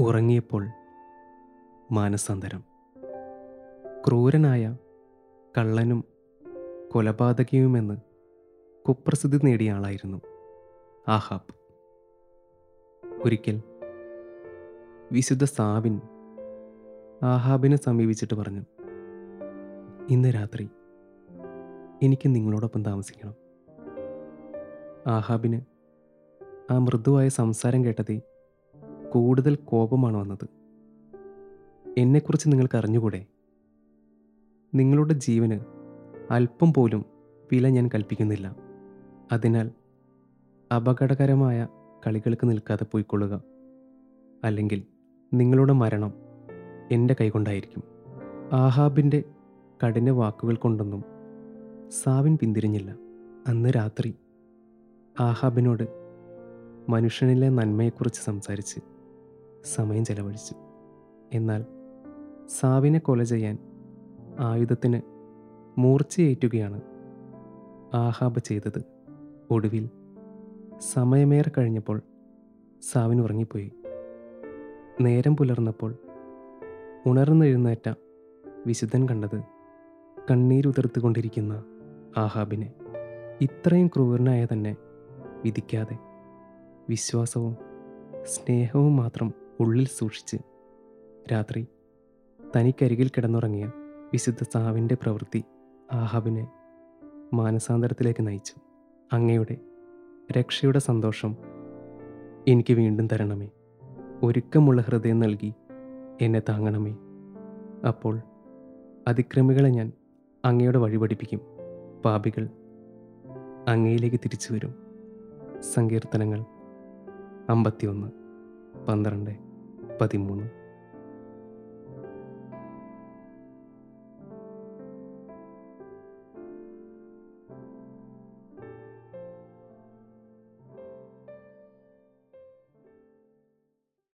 ഉറങ്ങിയപ്പോൾ മാനസാന്തരം ക്രൂരനായ കള്ളനും കൊലപാതകിയുമെന്ന് കുപ്രസിദ്ധി നേടിയ ആളായിരുന്നു ആഹാബ് ഒരിക്കൽ വിശുദ്ധ സാവിൻ ആഹാബിനെ സമീപിച്ചിട്ട് പറഞ്ഞു ഇന്ന് രാത്രി എനിക്ക് നിങ്ങളോടൊപ്പം താമസിക്കണം ആഹാബിന് ആ മൃദുവായ സംസാരം കേട്ടതേ കൂടുതൽ കോപമാണ് വന്നത് എന്നെക്കുറിച്ച് നിങ്ങൾക്ക് അറിഞ്ഞുകൂടെ നിങ്ങളുടെ ജീവന് അല്പം പോലും വില ഞാൻ കൽപ്പിക്കുന്നില്ല അതിനാൽ അപകടകരമായ കളികൾക്ക് നിൽക്കാതെ പോയിക്കൊള്ളുക അല്ലെങ്കിൽ നിങ്ങളുടെ മരണം എൻ്റെ കൈകൊണ്ടായിരിക്കും ആഹാബിൻ്റെ കഠിന വാക്കുകൾ കൊണ്ടൊന്നും സാവിൻ പിന്തിരിഞ്ഞില്ല അന്ന് രാത്രി ആഹാബിനോട് മനുഷ്യനിലെ നന്മയെക്കുറിച്ച് സംസാരിച്ച് സമയം ചെലവഴിച്ചു എന്നാൽ സാവിനെ കൊല ചെയ്യാൻ ആയുധത്തിന് മൂർച്ചയേറ്റുകയാണ് ആഹാബ് ചെയ്തത് ഒടുവിൽ സമയമേറെ കഴിഞ്ഞപ്പോൾ സാവിൻ ഉറങ്ങിപ്പോയി നേരം പുലർന്നപ്പോൾ ഉണർന്നെഴുന്നേറ്റ വിശുദ്ധൻ കണ്ടത് കണ്ണീരുതിർത്തുകൊണ്ടിരിക്കുന്ന ആഹാബിനെ ഇത്രയും ക്രൂരനായ തന്നെ വിധിക്കാതെ വിശ്വാസവും സ്നേഹവും മാത്രം ഉള്ളിൽ സൂക്ഷിച്ച് രാത്രി തനിക്കരികിൽ കിടന്നുറങ്ങിയ വിശുദ്ധ സാവിൻ്റെ പ്രവൃത്തി ആഹാബിനെ മാനസാന്തരത്തിലേക്ക് നയിച്ചു അങ്ങയുടെ രക്ഷയുടെ സന്തോഷം എനിക്ക് വീണ്ടും തരണമേ ഒരുക്കമുള്ള ഹൃദയം നൽകി എന്നെ താങ്ങണമേ അപ്പോൾ അതിക്രമികളെ ഞാൻ അങ്ങയുടെ വഴി പഠിപ്പിക്കും പാപികൾ അങ്ങയിലേക്ക് തിരിച്ചു വരും സങ്കീർത്തനങ്ങൾ അമ്പത്തിയൊന്ന് പന്ത്രണ്ട് പതിമൂന്ന്